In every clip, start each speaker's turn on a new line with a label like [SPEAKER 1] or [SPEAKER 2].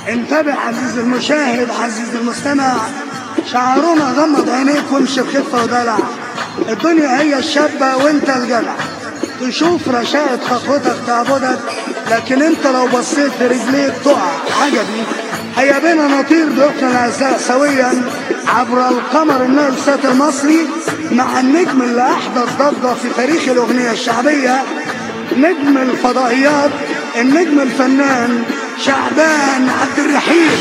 [SPEAKER 1] انتبه عزيزي المشاهد عزيزي المستمع شعارنا غمض عينيك وامشي بخفة ودلع الدنيا هي الشابة وانت الجدع تشوف رشاقة خطوتك تعبدك لكن انت لو بصيت برجليك تقع عجبي هيا بينا نطير ضيوفنا الاعزاء سويا عبر القمر النايل سات المصري مع النجم اللي احدث ضجه في تاريخ الاغنيه الشعبيه نجم الفضائيات النجم الفنان شعبان عبد الرحيم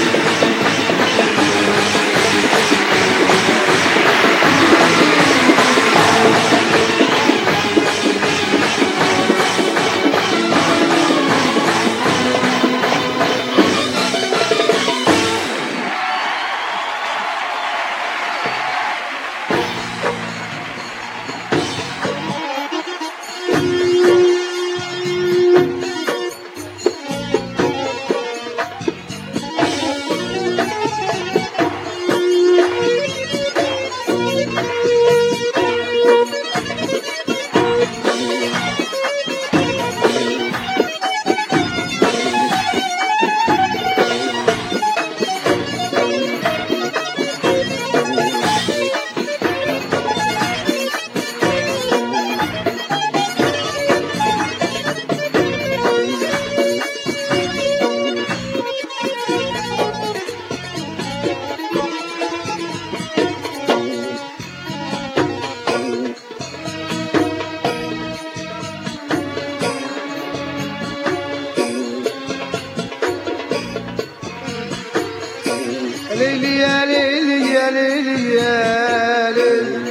[SPEAKER 2] ليلي يا ليلي يا ليلي يا ليلي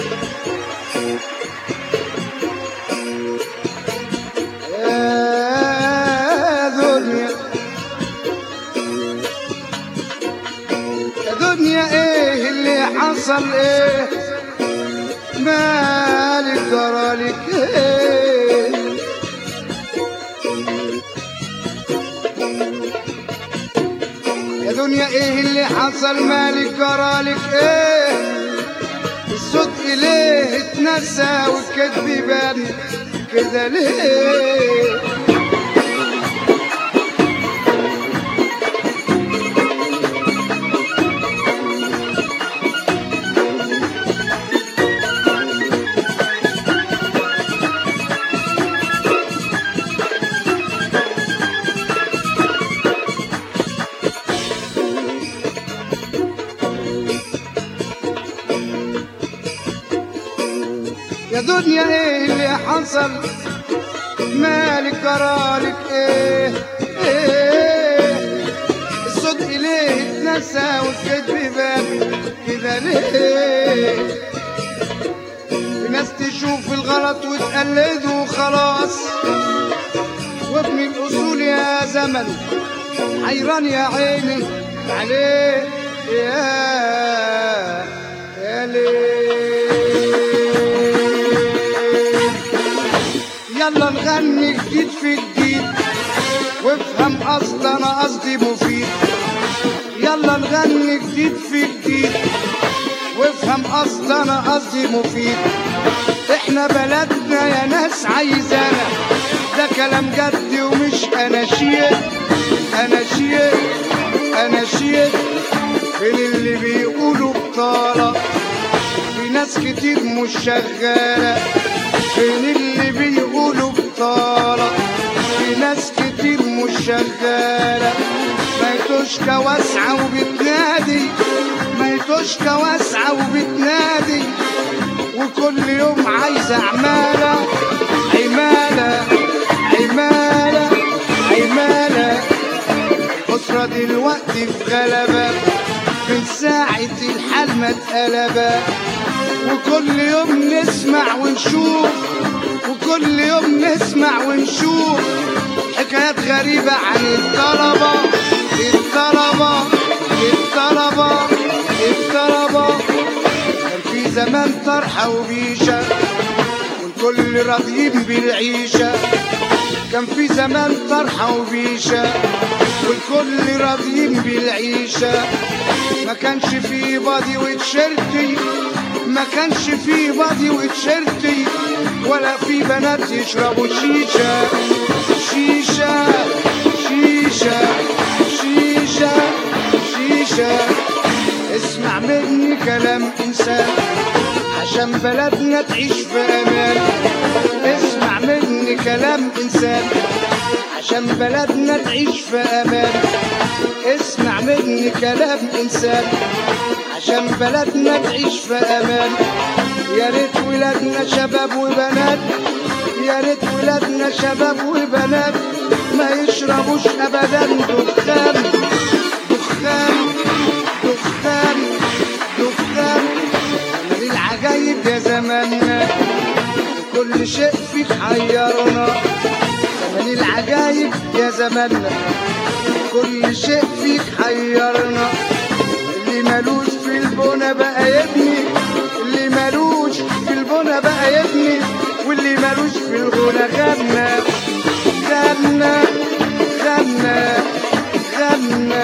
[SPEAKER 2] يا دنيا يا دنيا ايه اللي حصل ايه مالك جرالك ايه يا دنيا ايه اللي حصل مالك جرالك ايه الصدق ليه اتنسى والكذب بان كده ليه يا دنيا ايه اللي حصل مالك جرالك ايه ايه الصدق ليه اتنسى والكذب بان كده ليه في ناس تشوف الغلط وتقلد وخلاص وابن الاصول يا زمن حيران يا عيني عليه يا يا ليه يلا نغني جديد في جديد وافهم قصد انا قصدي مفيد يلا نغني جديد في جديد وافهم قصد انا قصدي مفيد احنا بلدنا يا ناس عايزانا ده كلام جد ومش اناشيد اناشيد اناشيد فين اللي بيقولوا بطالة في ناس كتير مش شغالة فين اللي بيقولوا بطالة في ناس كتير مش شغالة ما يتوشكا واسعة وبتنادي ما يتوشكا واسعة وبتنادي وكل يوم عايزة عمالة عمالة عمالة عمالة الأسرة دلوقتي في غلبة من ساعة الحال ما اتقلبة وكل يوم نسمع ونشوف وكل يوم نسمع ونشوف حكايات غريبة عن الطلبة الطلبة الطلبة الطلبة كان في زمان طرحة وبيشة والكل راضيين بالعيشة كان في زمان طرحة وبيشة والكل راضيين بالعيشة ما كانش فيه بادي وتشيرتي ما كانش فيه بادي وتشيرتي ولا في بنات يشربوا شيشة شيشة شيشة شيشة كلام إنسان عشان بلدنا تعيش في أمان اسمع مني كلام إنسان عشان بلدنا تعيش في أمان اسمع مني كلام إنسان عشان بلدنا تعيش في أمان يا ريت ولادنا شباب وبنات يا ريت ولادنا شباب وبنات ما يشربوش أبدا دخان دخان دخان دخان من العجايب يا زماننا كل شيء فيك حيرنا من العجايب يا زماننا كل شيء فيك حيرنا اللي ملوش في البنا بقى يبني اللي ملوش في البنا بقى يبني واللي ملوش في الغنى غنى غنى غنى غنى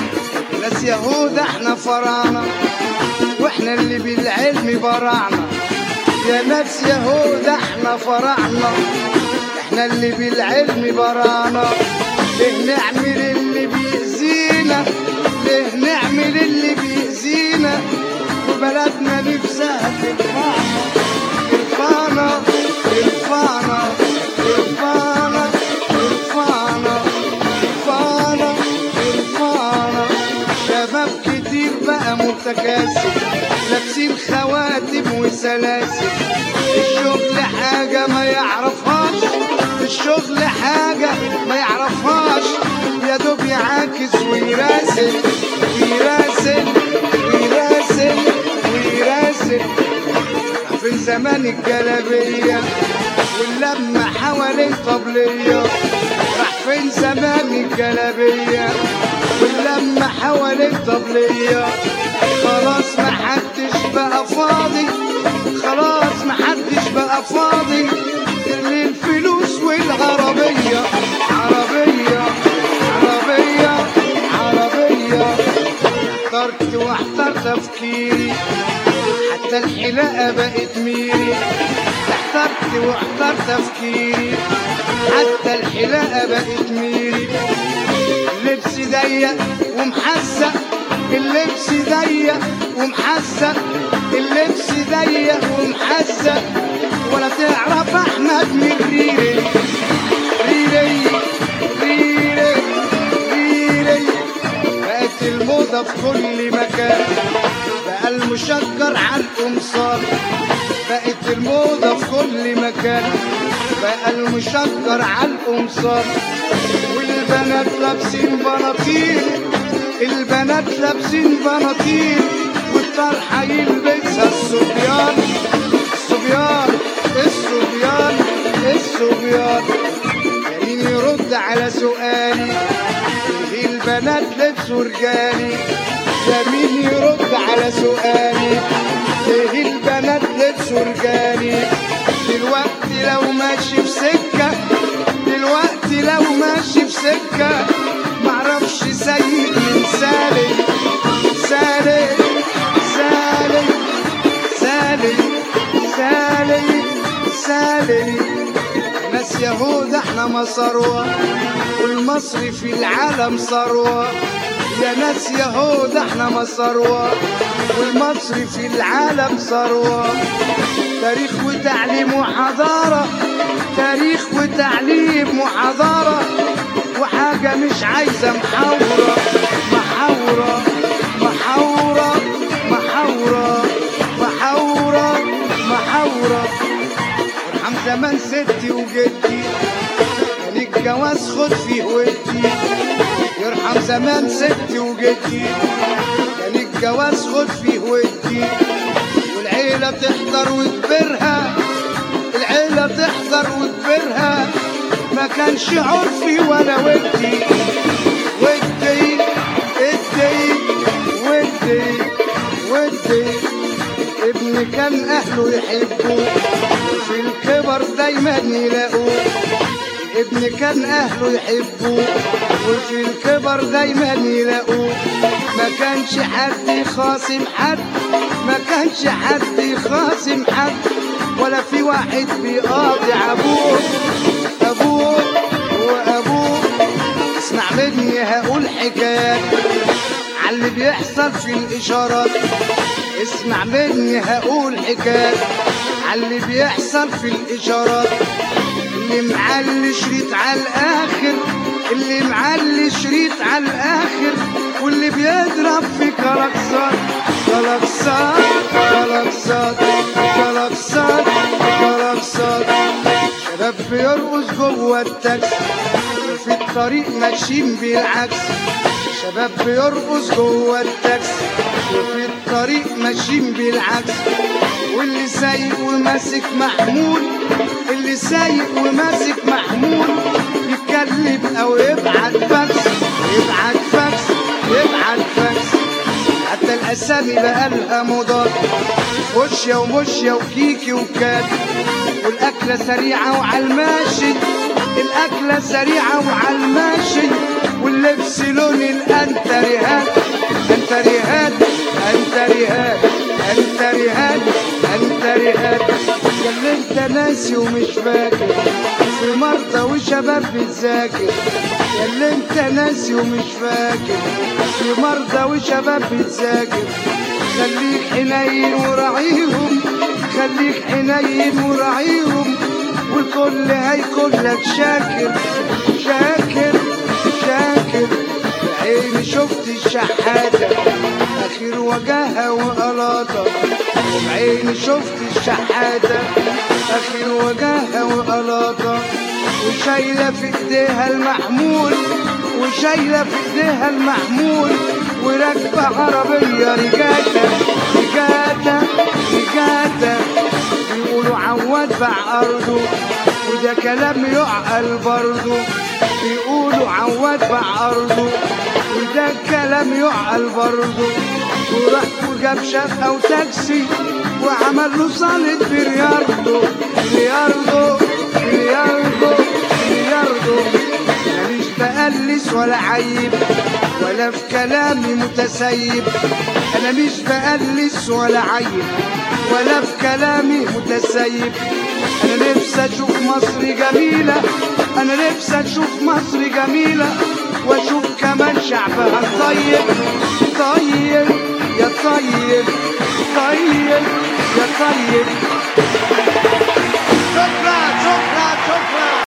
[SPEAKER 2] ناس يهود احنا فراعنة واحنا اللي بالعلم برعنا يا ناس يهود احنا فراعنة احنا اللي بالعلم برانا ليه نعمل اللي بيأذينا ليه نعمل اللي بيأذينا وبلدنا نفسها ترفعنا ترفعنا ترفعنا ترفعنا ترفعنا ترفعنا ترفعنا شباب كتير بقى متكاسل لابسين خواتم وسلاسل الشغل حاجة ما يعرفهاش الشغل حاجة ما يعرفهاش يا دوب يعاكس ويراسل ويراسل ويراسل ويراسل في زمان الجلابية واللمة حوالين طبلية راح فين زمان الجلابية واللمة حوالين طبلية خلاص ما حدش بقى فاضي خلاص ما حدش بقى فاضي للفلوس والعربية عربية عربية عربية احترت واحتر تفكيري حتى الحلاقة بقت ميري احترت واحتر تفكيري حتى الحلاقة بقت ميري اللبس ضيق ومحزق اللبس ضيق ومحزق اللبس ضيق ومحزق ولا تعرف احمد من ريري ريري ريري ريري بقت الموضة في كل مكان بقى المشجر على القمصان بقت الموضة في كل مكان بقى المشجر على القمصان والبنات لابسين بناطيل البنات لابسين بناطيل والطرحة يلبسها الصبيان الصبيان الصبيان الصبيان مين يرد على سؤالي ليه البنات لبسوا رجالي يا مين يرد على سؤالي ليه البنات لبسوا رجالي دلوقتي لو ماشي في سكة دلوقتي لو ماشي في سكة معرفش سيد من سالي سالي سالي سالي سالي سالي ناس يهود احنا مصروة والمصري في العالم ثروة يا ناس يهود احنا مصروة والمصري في العالم ثروة تاريخ وتعليم وحضارة تاريخ وتعليم وحضارة وحاجة مش عايزة محاورة محاورة محاورة محاورة محاورة محاورة ارحم زمان ستي وجدي كان الجواز خد فيه ودي يرحم زمان ستي وجدي كان الجواز خد فيه ودي والعيلة تحضر وتبرها العيلة تحضر وتبرها ما كانش عرفي ولا ودي ودي ادي ودي ودي ابني كان اهله يحبوه في الكبر دايما يلاقوه ابني كان اهله يحبوه وفي الكبر دايما يلاقوه ما كانش حد يخاصم حد ما كانش حد يخاصم حد ولا في واحد بيقاطع ابوه ابوه وابوه اسمع مني هقول حكايات على اللي بيحصل في الاشارات اسمع مني هقول حكاية على اللي بيحصل في الاشارات اللي معلي شريط على الاخر اللي معلي شريط على الاخر واللي بيضرب في كلاكسات كلاكسات كلاكسات كلاكسات كلاكسات شباب بيرقص جوه التاكسي وفي الطريق ماشيين بالعكس شباب بيرقص جوه التاكسي وفي الطريق ماشيين بالعكس واللي سايق وماسك محمول اللي سايق وماسك محمول يتكلم او يبعت فاكس يبعت فاكس يبعت فاكس حتى الاسامي بقى لها مضاد وشيا ومشيا وكيكي وكات والاكله سريعه وعلى الماشي الاكله سريعه وعلى الماشي واللبس لون الانتريهات انتريهات انتريهات انتريهات انتريهات يا اللي انت ناسي ومش فاكر في مرضى وشباب بتذاكر يا اللي انت ناسي ومش فاكر في مرضى وشباب بتذاكر خليك حنين وراعيهم خليك حنين وراعيهم والكل هيكون لك شاكر شاكر شاكر بعيني شفت الشحاتة آخر وجهها وقلاطة وبعيني شفت الشحاتة آخر وجهها وقلاطة وشايلة في ايديها المحمول وشايلة في ايديها المحمول وراكبة عربية رجالة رجالة رجالة بيقولوا عواد باع أرضه وده كلام يعقل برضه بيقولوا عواد باع أرضه وده كلام يعقل برضه وراح وجاب شقة وتاكسي وعمل له صالة بلياردو بلياردو بلياردو بلياردو ماليش بقلس ولا عيب ولا في كلامي متسيب انا مش بقلس ولا عيب ولا في كلامي متسيب انا نفسي اشوف مصر جميلة انا نفسي اشوف مصر جميلة واشوف كمان شعبها طيب طيب يا طيب طيب يا طيب